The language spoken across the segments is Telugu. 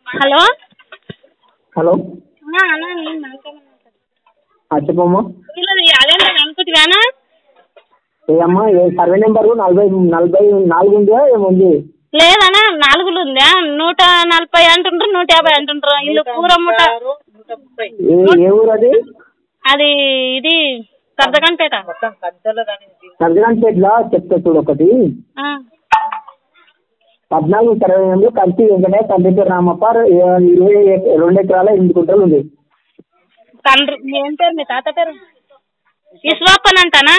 హలో హలో ఆ, అన్నా నేను మాట్లాడను ఆ, చెప్పమ్మా వీళ్ళది అదేంటో అనుకుంటున్నానా ఏ అమ్మా ఏ సర్వే నెంబరు నలభై నలభై నాలుగు ఉందా ఏముంది లేదన్నా నాలుగులు ఉందా నూట నలభై అంటుండ్రు నూట యాభై అంటుండ్రు ఇల్లు పూరముట ఏ ఏ ఊరు అది అది ఇది సర్దకంపేట సర్జరాన్పేటలో చెప్తా చూడు ఒకటి ఆ, పద్నాలుగు సర్వే నెంబర్ కంచి వెంకటే తండ్రి పేరు రామప్ప ఏ- ఇరవై ఎక- రెండు ఎకరాల ఎనిమిది గుంటలు ఉంది తండ్రి ఏం పేరు మీ తాత పేరు విశ్వాపన్ అంటానా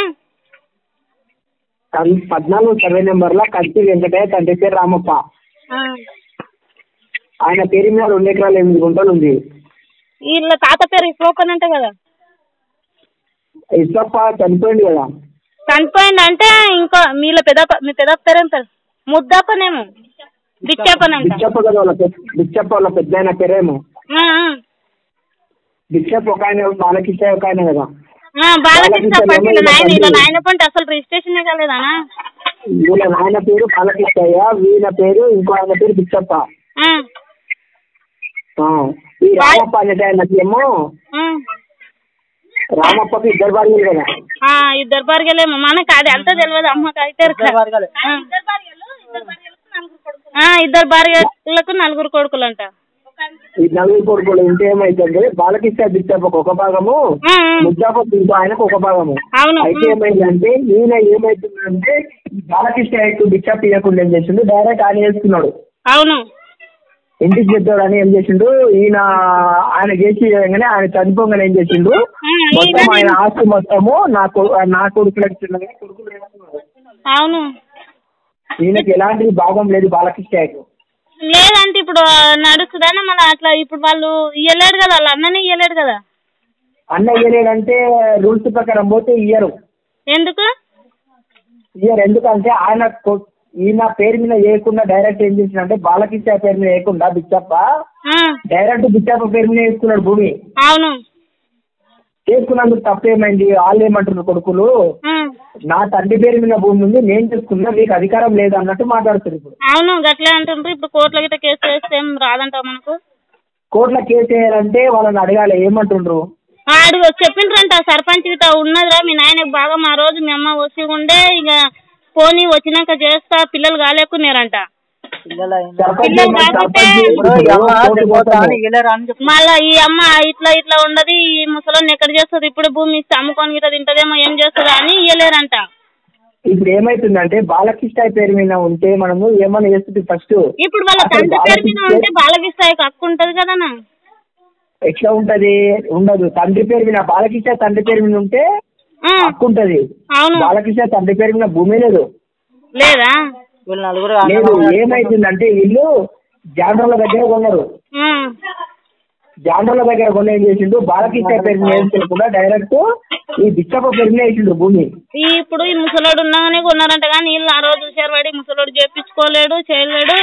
కం- పద్నాలుగు సర్వే నెంబర్లో కంచి వెంకటయ్య తండ్రి పేరు రామప్ప ఆ, ఆయన పేరు మీద రెండు ఎకరాల ఎనిమిది గుంటలు ఉంది వీళ్ళ తాత పేరు విశ్వాపన్ అంటే కదా ఇసప్ప చనిపోయింది కదా చనిపోయింది అంటే ఇంకో మీలో పెద్ద మీ పెద్ద పేరు ఏం పేరు ముద్దప్పనేమో బిచ్చప్పన్ అంట బిచ్చప్ప కదా వాళ్ళ పెద్ద బిచ్చప్ప వాళ్ళ పెద్ద ఆయన పేరేమో ఆ, ఆ. బిచ్చప్ప ఒక ఆయన బాలకిష్ట ఒక ఆయన కదా ఆ, బాలకృష్ణ బాలకృష్ణ పంట ఏమో నాయన ఇలా తండ్రి. నాయన పంట అసలు రిజిస్ట్రేషన్ కాలేదానా వీళ్ళ నాయన పేరు బాలకృష్ణయ్య వీళ్ళ పేరు ఇంకో ఆయన పేరు బిచ్చప్ప ఆ, ఆ. ఈ రామప్ప అనే ఆయనకి ఏమో ఆ. రామప్పకి ఇద్దరు భార్యలు కదా ఆ, ఇద్దరు బర్గలేమో మనకు అది అంతా తెలియదు అమ్మకి అయితే ఆ. ఆ, ఇద్దరు భార్యలకు నలుగురు కొడుకులు అంట ఈ నలుగురు కొడుకులు ఉంటే ఏమైతుంది బాలకృష్ణ బిచ్చప్పకు ఒక భాగము ఆ, ఆ. ముద్దాపకు ఇంకో ఆయనకు ఒక భాగము అవును అయితే ఏమైందంటే ఈయన ఏమైతుందంటే ఈ బాలకృష్ణ ఎక్కువ బిచ్చప్ప ఇవ్వకుండా ఏం చేసిండు డైరెక్ట్ ఆయన వేసుకున్నాడు అవును ఇంటికి చెప్తాడు అని ఏం చేసిండు ఈయన ఆయన చేసి చేయగానే ఆయన చనిపోగానే ఏం చేసిండు ఆ, మొత్తం ఈయన- ఆయన ఆస్తి మొత్తము నా కొ- నా కొడుకులకు ఇచ్చిండు. కొడుకులు వేసుకున్నాడు. అవును ఈయనకి ఎలాంటి భాగం లేదు బాలకృష్ణయ్యకు లేదంటే ఇప్పుడు నడుస్తుందన్న మళ్ళీ అట్లా ఇప్పుడు వాళ్ళు ఇయ్యలేడు కదా వాళ్ళ అన్ననే ఇయ్యలేడు కదా అన్న ఇయ్యలేదంటే రూల్స్ ప్రకారం పోతే ఇయ్యరు ఎందుకు ఇయ్యరు ఎందుకంటే ఆయన కొ- ఈయన పేరు మీద వేయకుండా డైరెక్ట్ ఏం చేసిందంటే బాలకృష్ణ పేరు మీద వేయకుండా బిచ్చప్ప ఆ, డైరెక్ట్ బిచ్చప్ప పేరు మీద వేసుకున్నాడు భూమి అవును చేసుకున్నందుకు తప్పేమైంది వాళ్ళు ఏమంటున్నారు కొడుకులు ఆ, నా తండ్రి పేరు మీద భూమి ఉంది నేను చేసుకున్నా మీకు అధికారం లేదు అన్నట్టు మాట్లాడుతారు ఇప్పుడు అవును గట్లే అంటుండ్రు ఇప్పుడు కోర్టుల గిట్ట కేసు వేస్తే ఏం రాదంట మనకు కోర్టులో కేసు వేయాలంటే వాళ్ళని అడగాలి ఏమంటుండ్రు ఆ, అడుగు చెప్పిండ్రంట సర్పంచ్ గిట్ట ఉన్నదిరా మీ నాయనకు బాగా మా రోజు మీ అమ్మ వచ్చి ఉండే ఇక పోనీ వచ్చినాక చేస్తా పిల్లలు కాలేకున్నారంట సర్పంచ్ పిల్లలు కాకపోతే ఇప్పుడు కోర్టుకు పోతాము. మళ్ళా ఈ అమ్మ ఇట్లా ఇట్లా ఉండదు ఈ ముసలోని ఎక్కడ చేస్తుంది ఇప్పుడు భూమి ఇస్తే అమ్ముకొని గిట్ట తింటదేమో ఏం చేస్తుంది అని ఇయ్యలేరంట ఇప్పుడు ఏమైతుందంటే బాలకృష్ణ పేరు మీద ఉంటే మనము ఏమన్నా చేస్తుంది ఫస్ట్ ఇప్పుడు వాళ్ళ తండ్రి పేరు మీద ఉంటే బాలకిస్తాయికి హక్కు ఉంటది కదనా ఎట్లా ఉంటది ఉండదు తండ్రి పేరు మీద బాలకృష్ణ తండ్రి పేరు మీద ఉంటే ఆ, హక్కు ఉంటది అవును బాలకృష్ణ తండ్రి పేరు మీద భూమి లేదు లేదా లేదు ఏమైతుందంటే వీళ్ళు జాండ్రల దగ్గర కొన్నారు ఆ, జాండ్రల దగ్గర కొన్న ఏం చేసిండు బాలకృష్ణ పేరు మీద వేసుకోకుండా డైరెక్ట్ ఈ బిచ్చప్ప పేరు మీద వేసిండు భూమి ఈ ఇప్పుడు ఈ ముసలోడు ఉన్నాగానే కొన్నారంట కానీ వీళ్ళు ఆ రోజు చూసారు పడి ముసలోడు చేపించుకోలేడు చేయలేడు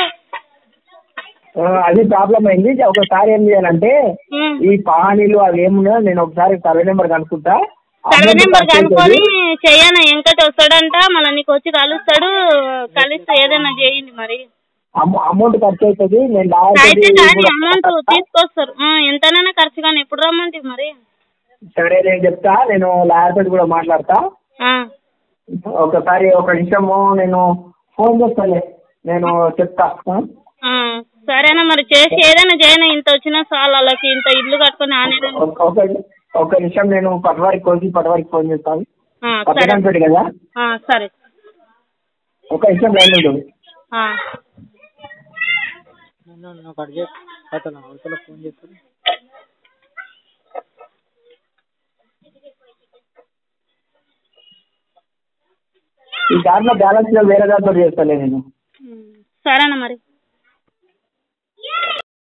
ఆ, అది ప్రాబ్లం అయింది ఒకసారి ఏం చేయాలంటే ఉమ్. ఈ పహానీలు అవి ఏమున్నాయో నేను ఒకసారి సర్వే నెంబర్ కనుక్కుంటా సర్వే అమౌంట్ నెంబర్ ఖర్చు కనుక్కొని అవుతుంది. చెయ్యన వెంకట వస్తాడంట మళ్ళీ నీకు వచ్చి కలుస్తాడు కలిస్తే ఏదైనా చేయండి మరి అమ- అమౌంట్ ఖర్చు అవుతుంది నేను అయితే లాస్ట్ కానీ అమౌంట్ తీసుకొస్తారు ఆ, ఎంతనైనా ఖర్చు కానీ ఎప్పుడు రమ్మంటే మరి సరే నేను చెప్తా నేను లాయర్ తోటి కూడా మాట్లాడతా ఆ, ఒకసారి ఒక నిమిషము నేను ఫోన్ చేస్తాను నేను చెప్తా ఆ? ఆ, సరేనా మరి చేసి ఏదైనా చేయనా ఇంత వచ్చినా చాలు వాళ్ళకి ఇంత ఇల్లు కట్టుకొని ఆనే ఒక ఒక- ఒక నిమిషం నేను పటవారికి కోసి పటవారికి ఫోన్ చేస్తాను ఆ, సరే పట్టణంపేట కదా ఆ, సరే ఒక నిమిషం లైన్ ఉండు ఆ. ఈ దాంట్లో బ్యాలెన్స్ లో వేరే దాంట్లో చేస్తాను నేను సరేనా మరి